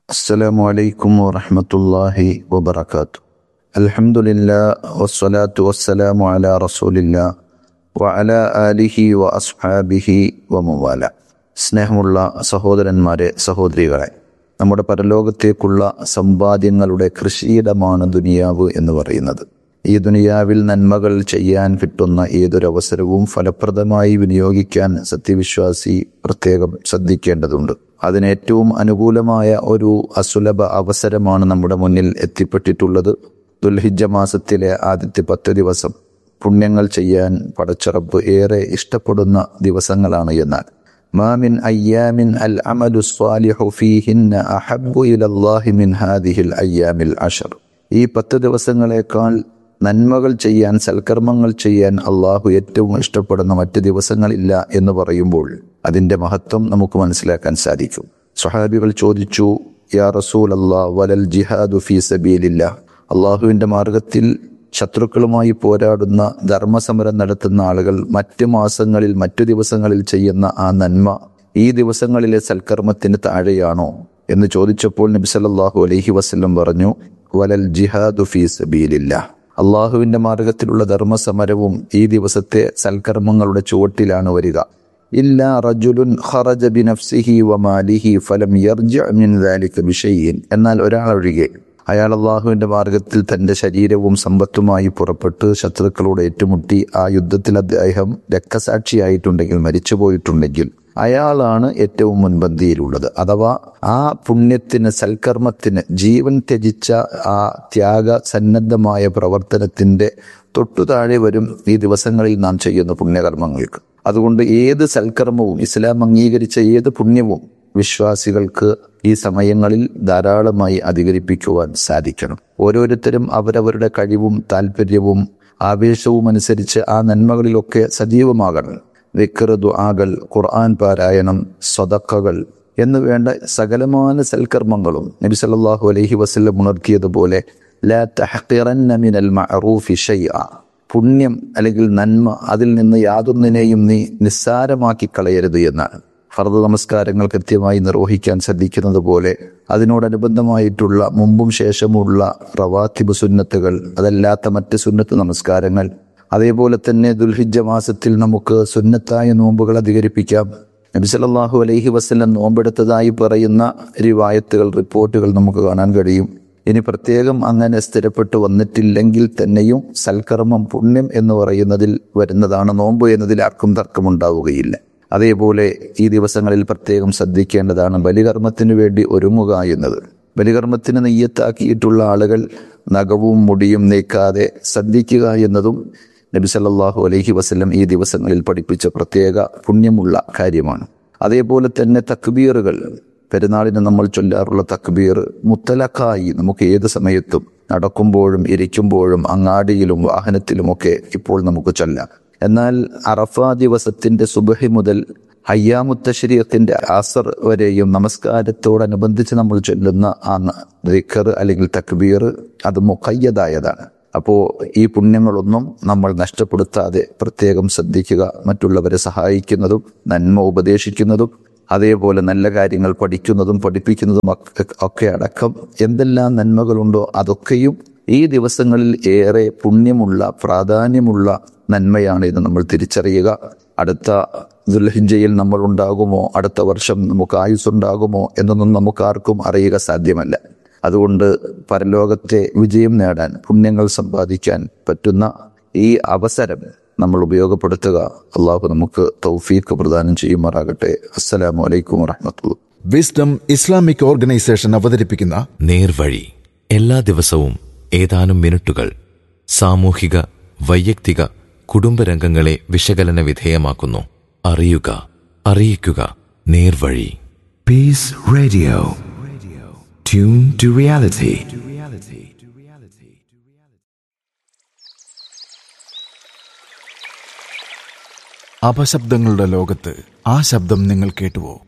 السلام عليكم ورحمة الله وبركاته الحمد لله والصلاة والسلام على رسول الله وعلى آله وأصحابه ومواല സ്നേഹമുള്ള സഹോദരന്മാരെ സഹോദരികളെ നമ്മുടെ പരലോകത്തേക്കുള്ള സമ്പാദ്യങ്ങളുടെ കൃഷിയിടമാണ് ദുനിയാവ് എന്ന് പറയുന്നത് ഈ ദുനിയാവിൽ നന്മകൾ ചെയ്യാൻ കിട്ടുന്ന ഏതൊരവസരവും ഫലപ്രദമായി വിനിയോഗിക്കാൻ സത്യവിശ്വാസി പ്രത്യേകം ശ്രദ്ധിക്കേണ്ടതുണ്ട് അതിന് ഏറ്റവും അനുകൂലമായ ഒരു അസുലഭ അവസരമാണ് നമ്മുടെ മുന്നിൽ എത്തിപ്പെട്ടിട്ടുള്ളത് ദുൽഹിജ മാസത്തിലെ ആദ്യത്തെ പത്ത് ദിവസം പുണ്യങ്ങൾ ചെയ്യാൻ പടച്ചറപ്പ് ഏറെ ഇഷ്ടപ്പെടുന്ന ദിവസങ്ങളാണ് എന്നാൽ മാമിൻ അയ്യാമിൻ അൽ അമലു സ്വാലിഹു ഫീഹിന്ന അഹബ്ബു ഇലല്ലാഹി മിൻ ഹാദിഹിൽ അയ്യാമിൽ അഷർ ഈ പത്ത് ദിവസങ്ങളെക്കാൾ നന്മകൾ ചെയ്യാൻ സൽക്കർമ്മങ്ങൾ ചെയ്യാൻ അള്ളാഹു ഏറ്റവും ഇഷ്ടപ്പെടുന്ന മറ്റ് ദിവസങ്ങളില്ല എന്ന് പറയുമ്പോൾ അതിന്റെ മഹത്വം നമുക്ക് മനസ്സിലാക്കാൻ സാധിക്കും സ്വഹാബികൾ ചോദിച്ചു യാ റസൂൽ അല്ലാ വലൽ ജിഹാദു ഫീ സബീലില്ല അള്ളാഹുവിന്റെ മാർഗത്തിൽ ശത്രുക്കളുമായി പോരാടുന്ന ധർമ്മസമരം നടത്തുന്ന ആളുകൾ മറ്റ് മാസങ്ങളിൽ മറ്റു ദിവസങ്ങളിൽ ചെയ്യുന്ന ആ നന്മ ഈ ദിവസങ്ങളിലെ സൽക്കർമ്മത്തിന് താഴെയാണോ എന്ന് ചോദിച്ചപ്പോൾ നബി സല്ലല്ലാഹു അലൈഹി വസല്ലം പറഞ്ഞു വലൽ ജിഹാദു ഫീ സബീലില്ല അള്ളാഹുവിന്റെ മാർഗത്തിലുള്ള ധർമ്മസമരവും ഈ ദിവസത്തെ സൽക്കർമ്മങ്ങളുടെ ചുവട്ടിലാണ് വരിക ഇല്ല റജുലുൻ ഖറജ ബിനഫ്സിഹി വമാലിഹി ഫലം യർജ മിൻ ദാലിക ബിഷൈഇൻ എന്നാൽ ഒരാളൊഴികെ അയാൾ അള്ളാഹുവിന്റെ മാർഗത്തിൽ തന്റെ ശരീരവും സമ്പത്തുമായി പുറപ്പെട്ട് ശത്രുക്കളോട് ഏറ്റുമുട്ടി ആ യുദ്ധത്തിൽ അദ്ദേഹം രക്തസാക്ഷിയായിട്ടുണ്ടെങ്കിൽ മരിച്ചുപോയിട്ടുണ്ടെങ്കിൽ അയാളാണ് ഏറ്റവും മുൻപന്തിയിലുള്ളത് അഥവാ ആ പുണ്യത്തിന് സൽക്കർമ്മത്തിന് ജീവൻ ത്യജിച്ച ആ ത്യാഗ സന്നദ്ധമായ പ്രവർത്തനത്തിന്റെ തൊട്ടു താഴെ വരും ഈ ദിവസങ്ങളിൽ നാം ചെയ്യുന്ന പുണ്യകർമ്മങ്ങൾക്ക് അതുകൊണ്ട് ഏത് സൽക്കർമ്മവും ഇസ്ലാം അംഗീകരിച്ച ഏത് പുണ്യവും വിശ്വാസികൾക്ക് ഈ സമയങ്ങളിൽ ധാരാളമായി അധികരിപ്പിക്കുവാൻ സാധിക്കണം ഓരോരുത്തരും അവരവരുടെ കഴിവും താല്പര്യവും ആവേശവും അനുസരിച്ച് ആ നന്മകളിലൊക്കെ സജീവമാകണം വിക്ര ദുആകൾ ഖുർആൻ പാരായണം സ്വതക്കകൾ എന്ന് വേണ്ട സകലമായ സൽക്കർമ്മങ്ങളും നബി സല്ലല്ലാഹു അലൈഹി വസല്ലം ഉണർത്തിയതുപോലെ ലാ തഹ്ഖിറന്ന മിനൽ മഅറൂഫി ഷൈഅ പുണ്യം അല്ലെങ്കിൽ നന്മ അതിൽ നിന്ന് യാതൊന്നിനെയും നീ നിസ്സാരമാക്കി കളയരുത് എന്നാണ് ഫർദ് നമസ്കാരങ്ങൾ കൃത്യമായി നിർവഹിക്കാൻ ശ്രദ്ധിക്കുന്നത് പോലെ അതിനോടനുബന്ധമായിട്ടുള്ള മുമ്പും ശേഷമുള്ള റവാത്തിബ് സുന്നത്തുകൾ അതല്ലാത്ത മറ്റ് സുന്നത്ത് നമസ്കാരങ്ങൾ അതേപോലെ തന്നെ ദുൽഹിജ മാസത്തിൽ നമുക്ക് സുന്നത്തായ നോമ്പുകൾ അധികരിപ്പിക്കാം നബി സല്ലല്ലാഹു അലൈഹി വസല്ലം നോമ്പെടുത്തതായി പറയുന്ന റിവായത്തുകൾ റിപ്പോർട്ടുകൾ നമുക്ക് കാണാൻ കഴിയും ഇനി പ്രത്യേകം അങ്ങനെ സ്ഥിരപ്പെട്ടു വന്നിട്ടില്ലെങ്കിൽ തന്നെയും സൽക്കർമ്മം പുണ്യം എന്ന് പറയുന്നതിൽ വരുന്നതാണ് നോമ്പ് എന്നതിൽ ആർക്കും തർക്കമുണ്ടാവുകയില്ല അതേപോലെ ഈ ദിവസങ്ങളിൽ പ്രത്യേകം ശ്രദ്ധിക്കേണ്ടതാണ് ബലികർമ്മത്തിനു വേണ്ടി ഒരുങ്ങുക എന്നത് ബലികർമ്മത്തിന് നെയ്യത്താക്കിയിട്ടുള്ള ആളുകൾ നഖവും മുടിയും നീക്കാതെ ശ്രദ്ധിക്കുക എന്നതും നബി സല്ലല്ലാഹു അലൈഹി വസല്ലം ഈ ദിവസങ്ങളിൽ പഠിപ്പിച്ച പ്രത്യേക പുണ്യമുള്ള കാര്യമാണ് അതേപോലെ തന്നെ തക്ബീറുകൾ പെരുന്നാളിന് നമ്മൾ ചൊല്ലാറുള്ള തക്ബീർ മുത്തലക്കായി നമുക്ക് ഏത് സമയത്തും നടക്കുമ്പോഴും ഇരിക്കുമ്പോഴും അങ്ങാടിയിലും വാഹനത്തിലുമൊക്കെ ഇപ്പോൾ നമുക്ക് ചൊല്ലാം എന്നാൽ അറഫ ദിവസത്തിന്റെ സുബഹി മുതൽ ഹയ്യാമുത്തശ്രീയത്തിന്റെ ആസർ വരെയും നമസ്കാരത്തോടനുബന്ധിച്ച് നമ്മൾ ചൊല്ലുന്ന ആ ദിക്കർ അല്ലെങ്കിൽ തക്ബീർ അത് മുഖയ്യതായതാണ് അപ്പോൾ ഈ പുണ്യങ്ങളൊന്നും നമ്മൾ നഷ്ടപ്പെടുത്താതെ പ്രത്യേകം ശ്രദ്ധിക്കുക മറ്റുള്ളവരെ സഹായിക്കുന്നതും നന്മ ഉപദേശിക്കുന്നതും അതേപോലെ നല്ല കാര്യങ്ങൾ പഠിക്കുന്നതും പഠിപ്പിക്കുന്നതും ഒക്കെ അടക്കം എന്തെല്ലാം നന്മകളുണ്ടോ അതൊക്കെയും ഈ ദിവസങ്ങളിൽ ഏറെ പുണ്യമുള്ള പ്രാധാന്യമുള്ള നന്മയാണ് ഇത് നമ്മൾ തിരിച്ചറിയുക അടുത്ത ദുൽഹിഞ്ചയിൽ നമ്മൾ ഉണ്ടാകുമോ അടുത്ത വർഷം നമുക്ക് ആയുസ്സുണ്ടാകുമോ എന്നൊന്നും നമുക്ക് ആർക്കും അറിയുക സാധ്യമല്ല അതുകൊണ്ട് പരലോകത്തെ വിജയം നേടാൻ പുണ്യങ്ങൾ സമ്പാദിക്കാൻ പറ്റുന്ന ഈ അവസരം നമ്മൾ ഉപയോഗപ്പെടുത്തുക അള്ളാഹു നമുക്ക് തൗഫീഖ് പ്രദാനം ചെയ്യുമാറാകട്ടെ അസ്സലാമു അലൈക്കും വറഹമത്തുള്ള വിസ്ഡം ഇസ്ലാമിക് ഓർഗനൈസേഷൻ അവതരിപ്പിക്കുന്ന നേർവഴി എല്ലാ ദിവസവും ഏതാനും മിനിറ്റുകൾ സാമൂഹിക വൈയക്തിക കുടുംബരംഗങ്ങളെ വിശകലന വിധേയമാക്കുന്നു അറിയുക അറിയിക്കുക നേർവഴി Peace Radio. Tune to reality. അപശബ്ദങ്ങളുടെ ലോകത്ത് ആ ശബ്ദം നിങ്ങൾ കേട്ടുവോ